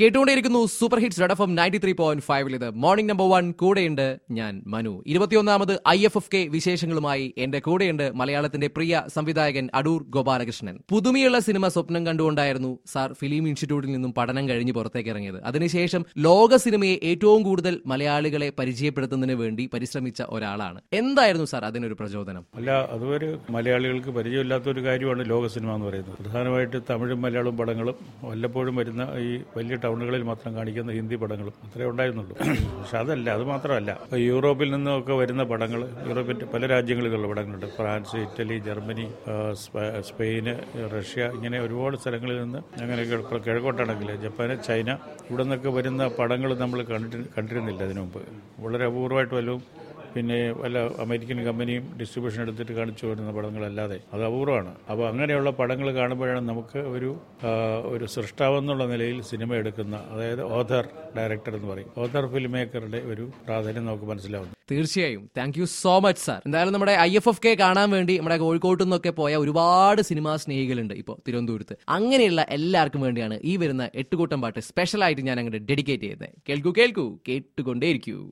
കേട്ടുകൊണ്ടേയിരിക്കുന്നു super hits red F M ninety three point ഫൈവിൽ ഇത് morning number one കൂടെയുണ്ട് ഞാൻ മനു ഇരുപത്തിയൊന്നാമത് ഐ എഫ് എഫ് കെ വിശേഷങ്ങളുമായി എന്റെ കൂടെയുണ്ട് മലയാളത്തിന്റെ പ്രിയ സംവിധായകൻ അടൂർ ഗോപാലകൃഷ്ണൻ പുതുമയുള്ള സിനിമ സ്വപ്നം കണ്ടുകൊണ്ടായിരുന്നു സാർ ഫിലിം ഇൻസ്റ്റിറ്റ്യൂട്ടിൽ നിന്നും പഠനം കഴിഞ്ഞ് പുറത്തേക്ക് ഇറങ്ങിയത് അതിനുശേഷം ലോക സിനിമയെ ഏറ്റവും കൂടുതൽ മലയാളികളെ പരിചയപ്പെടുത്തുന്നതിന് വേണ്ടി പരിശ്രമിച്ച ഒരാളാണ് എന്തായിരുന്നു സാർ അതിനൊരു പ്രചോദനം അല്ല അതൊരു മലയാളികൾക്ക് പരിചയമില്ലാത്ത ഒരു കാര്യമാണ് ലോക സിനിമ എന്ന് പറയുന്നത് പ്രധാനമായിട്ട് തമിഴും മലയാളവും പടങ്ങളും വല്ലപ്പോഴും വരുന്ന ഈ വലിയ ടൗണുകളിൽ മാത്രം കാണിക്കുന്ന ഹിന്ദി പടങ്ങളും അത്രേ ഉണ്ടായിരുന്നുള്ളൂ പക്ഷെ അതല്ല അത് മാത്രമല്ല ഇപ്പൊ യൂറോപ്പിൽ നിന്നൊക്കെ വരുന്ന പടങ്ങൾ യൂറോപ്പിന്റെ പല രാജ്യങ്ങളിലുള്ള പടങ്ങളുണ്ട് ഫ്രാൻസ് ഇറ്റലി ജർമ്മനി ആ, സ്പ- സ്പെയിന് റഷ്യ ഇങ്ങനെ ഒരുപാട് സ്ഥലങ്ങളിൽ നിന്ന് അങ്ങനെ കിഴ- കിഴക്കോട്ടാണെങ്കിൽ ജപ്പാന് ചൈന ഇവിടെ നിന്നൊക്കെ വരുന്ന പടങ്ങൾ നമ്മൾ കണ്ടിട്ട് കണ്ടിരുന്നില്ല അതിനു മുമ്പ് വളരെ അപൂർവമായിട്ട് വല്ലതും പിന്നെ വല്ല അമേരിക്കൻ കമ്പനിയും ഡിസ്ട്രിബ്യൂഷൻ എടുത്തിട്ട് കാണിച്ചു വരുന്ന പടങ്ങളല്ലാതെ അത് അപൂർവമാണ് അപ്പോൾ അങ്ങനെയുള്ള പടങ്ങൾ കാണുമ്പോഴാണ് നമുക്ക് ഒരു ആ, ഒരു സൃഷ്ടാവെന്നുള്ള നിലയിൽ സിനിമ എടുക്കുന്ന അതായത് ഓഥർ ഡയറക്ടർ എന്ന് പറയും ഓഥർ ഫിലിം മേക്കറുടെ ഒരു പ്രാധാന്യം നമുക്ക് മനസ്സിലാവുന്നു തീർച്ചയായും thank you so much sir എന്തായാലും നമ്മുടെ ഐ എഫ് എഫ് കെ കാണാൻ വേണ്ടി നമ്മുടെ കോഴിക്കോട്ട് നിന്നൊക്കെ പോയ ഒരുപാട് സിനിമാ സ്നേഹികളുണ്ട് ഇപ്പോൾ തിരുവനന്തപുരത്ത് അങ്ങനെയുള്ള എല്ലാവർക്കും വേണ്ടിയാണ് ഈ വരുന്ന എട്ടുകൂട്ടം പാട്ട് സ്പെഷ്യൽ ആയിട്ട് ഞാൻ അങ്ങോട്ട് ഡെഡിക്കേറ്റ് ചെയ്യുന്നത് കേൾക്കൂ കേൾക്കൂ കേട്ടുകൊണ്ടേയിരിക്കൂ